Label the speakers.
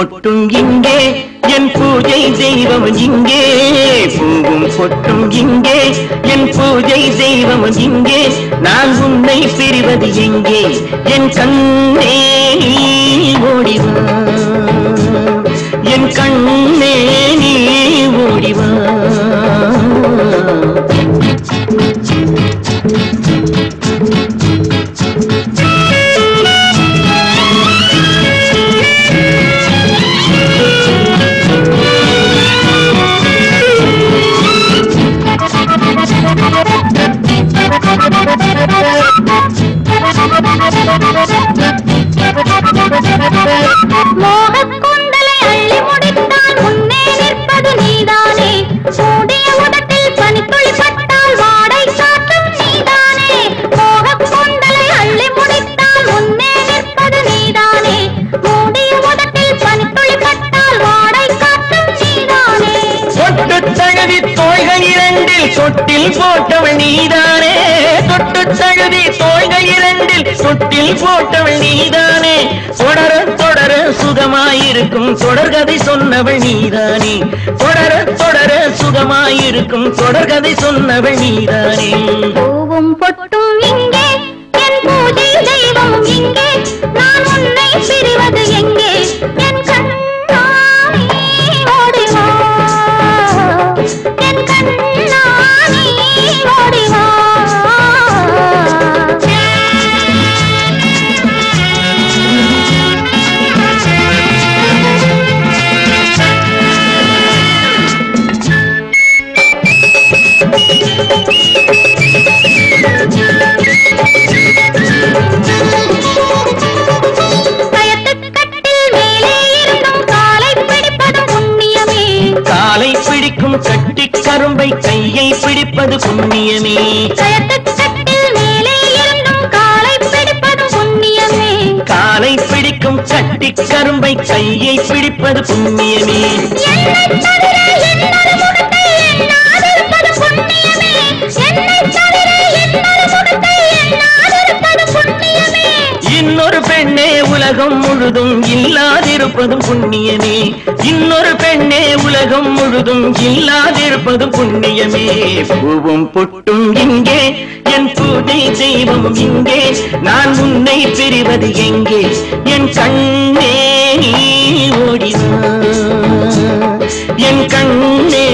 Speaker 1: பொட்டும் இங்கே என் பூஜை தெய்வம் இங்கே பூவும் பொட்டும் இங்கே என் பூஜை தெய்வம் இங்கே நான் உன்னை பிரிவது எங்கே என் கண்ணே நீ ஓடிவா என் கண்ணே நீ ஓடிவா
Speaker 2: மோகக் கூந்தலை அள்ளி முடித்தால் முன்னே நிற்பது நீதானே மூடிய உதட்டில் பனித்துளி பட்டால் வாடை காற்றும் நீதானே மோகக் கூந்தலை அள்ளி முடித்தால் முன்னே நிற்பது நீதானே மூடிய உதட்டில் பனித்துளி பட்டால் வாடை காற்றும் நீதானே
Speaker 1: தொட்டு தழுவி தோள்கள் இரண்டில் தொட்டில் போட்டவள் நீதானே தொட்டு தழுவி தோள்கள் இரண்டில் தொட்டில் போட்டவள் நீதானே தொடர தொடர சுகமாயிருக்கும் தொடர்கதை சொன்னவள் நீதானே தொடர தொடர சுகமாயிருக்கும் தொடர்கதை சொன்னவள் நீதானே
Speaker 2: பூவும் பொட்டும் இங்கே என் பூஜை தெய்வம் இங்கே நான் உன்னை பிரிவது எங்கே என் கண்ணாணி ஓடிவா என் கண்ணாணி ஓடிவா கயத்துக்கட்டில் மேலே இருந்தும் காலை பிடிப்பதும் புண்ணியமே
Speaker 1: காலை பிடிக்கும் கட்டி கரும்பை கையை பிடிப்பது புண்ணியமே
Speaker 2: கயத்துக்கட்டில் மேலே இருந்தும் காலை பிடிப்பதும் புண்ணியமே
Speaker 1: காலை பிடிக்கும் கட்டி கரும்பை கையை பிடிப்பது புண்ணியமே
Speaker 2: என்னைத் தவிர இன்னொரு முகத்தை எண்ணாதிருப்பது புண்ணியமே. என்னைத் தவிர இன்னொரு முகத்தை எண்ணாதிருப்பது புண்ணியமே.
Speaker 1: இன்னொரு பெண்ணே உலகம் முழுதும் இல்லாதிருப்பதும் புண்ணியமே இன்னொரு பெண்ணே உலகம் முழுதும் இல்லாதிருப்பதும் புண்ணியமே பூவும் பொட்டும் இங்கே என் பூஜை தெய்வம் இங்கே நான் உன்னை பிரிவது எங்கே என் கண்ணே நீ ஓடிவா என் கண்ணே